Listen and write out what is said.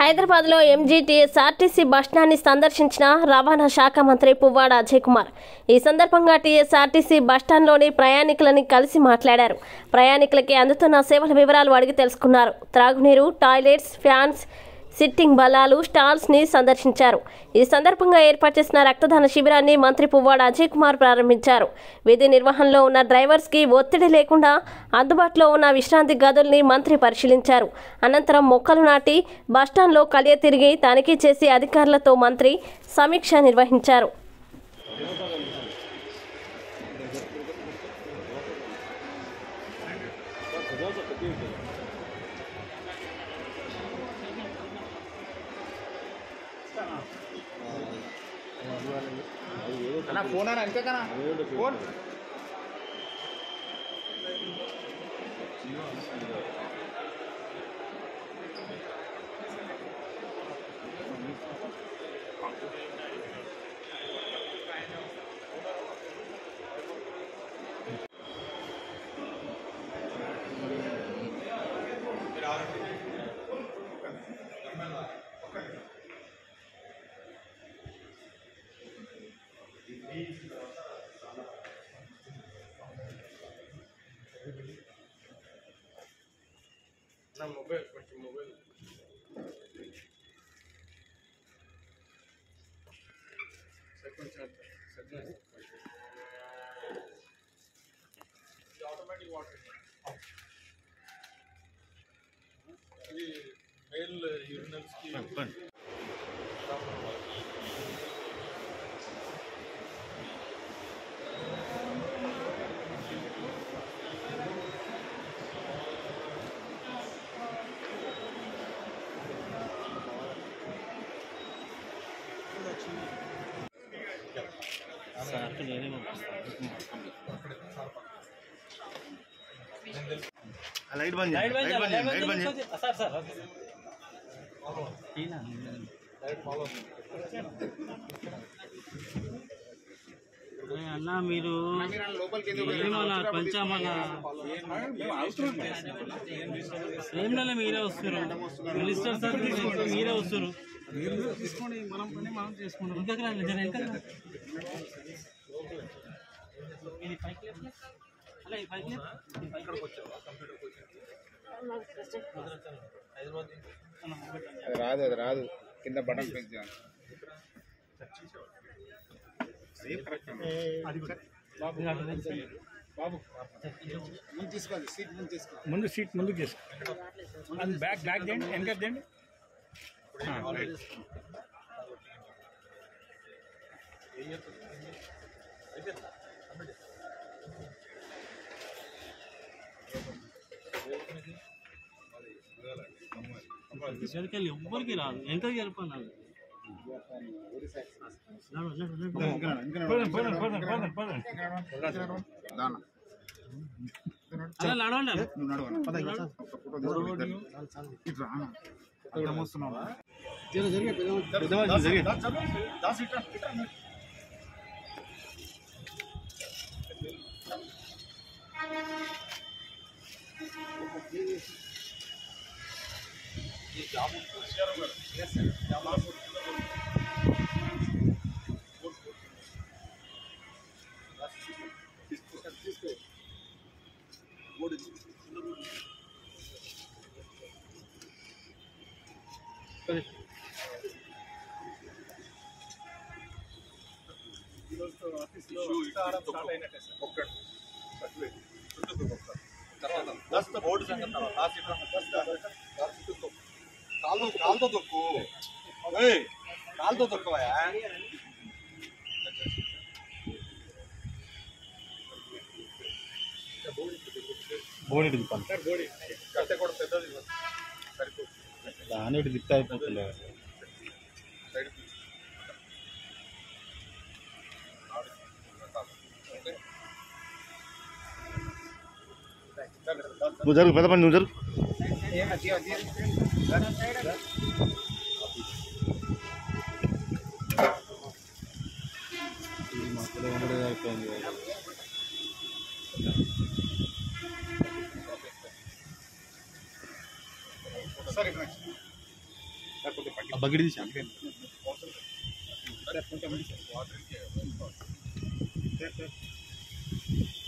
హైదరాబాద్లో ఎంజీటీఎస్ ఆర్టీసీ బస్టాండ్ని సందర్శించిన రవాణా శాఖ మంత్రి పువ్వాడ అజయ్ కుమార్ ఈ సందర్భంగా టీఎస్ఆర్టీసీ బస్టాండ్లోని ప్రయాణికులని కలిసి మాట్లాడారు ప్రయాణికులకి అందుతున్న సేవల వివరాలు అడిగి తెలుసుకున్నారు త్రాగునీరు టాయిలెట్స్ ఫ్యాన్స్ సిట్టింగ్ బల్లాలు స్టాల్స్ ని సందర్శించారు ఈ సందర్భంగా ఏర్పాటు చేసిన రక్తదాన శిబిరాన్ని మంత్రి పువ్వాడ అజయ్ కుమార్ ప్రారంభించారు విధి నిర్వహణలో ఉన్న డ్రైవర్స్ కి ఒత్తిడి లేకుండా అందుబాటులో ఉన్న విశ్రాంతి గదుల్ని మంత్రి పరిశీలించారు అనంతరం మొక్కలు నాటి బస్టాండ్లో కలియ తిరిగి తనిఖీ చేసి అధికారులతో మంత్రి సమీక్ష నిర్వహించారు అన్న ఫోన్ అన్న అంతే కన్నా ఫోన్ నా మొబైల్ కొంచెం మొబైల్ సార్ కొంచెం సార్ ఆటోమేటిక్ వాటర్ ఇది మెయిల్ యూరినల్స్కి లైట్ బంద్ చేయండి లైట్ బంద్ చేయండి లైట్ బంద్ చేయండి సార్ సార్ ఈయన. అరే అన్న మీరు లోపలికి ఏమన్నా కొంచెం మన ఏం నెల మీరే వస్తారు మినిస్టర్ సార్ మీరే వస్తారు తీసుకోండి మనం పని మనం చేసుకుంటాం ఇంకా రండి జర ఇంకా రండి. ఇది పైకి లేపు. అలా ఈ పైకి లేపు. ఈ పైకి లేపు. అది రాదు అది రాదు కింద బటన్ ప్రెస్ చేయాలి ముందు సీట్ ముందుకు తీసుకో అది బ్యాక్ బ్యాక్ చేయండి వెనక చేయండి ఇక్కడికి వెళ్ళి ఎవ్వరికి రాదు ఎంత జరపన్నాను పోదాం పోదాం పోదాం పోదాం పోదాం దానా అలా నడవండి అన్న. నువ్వు నడవను పద ఇంకా ఒక్క ఫోటో తీసుకొని ఇద్దరు. ఇటు రా అన్న. అక్కడ మోస్తున్నావా? కాలుతో తొక్కు ఏయ్, కాలుతో తొక్కవా బోడి దింపాలి కట్టె కూడా పెద్దది దాని దిక్కు అయిపోతుంది నువ్వు జరుగు పెద్ద పని నువ్వు జరుగు సరే బకెట్ తీసా వాటర్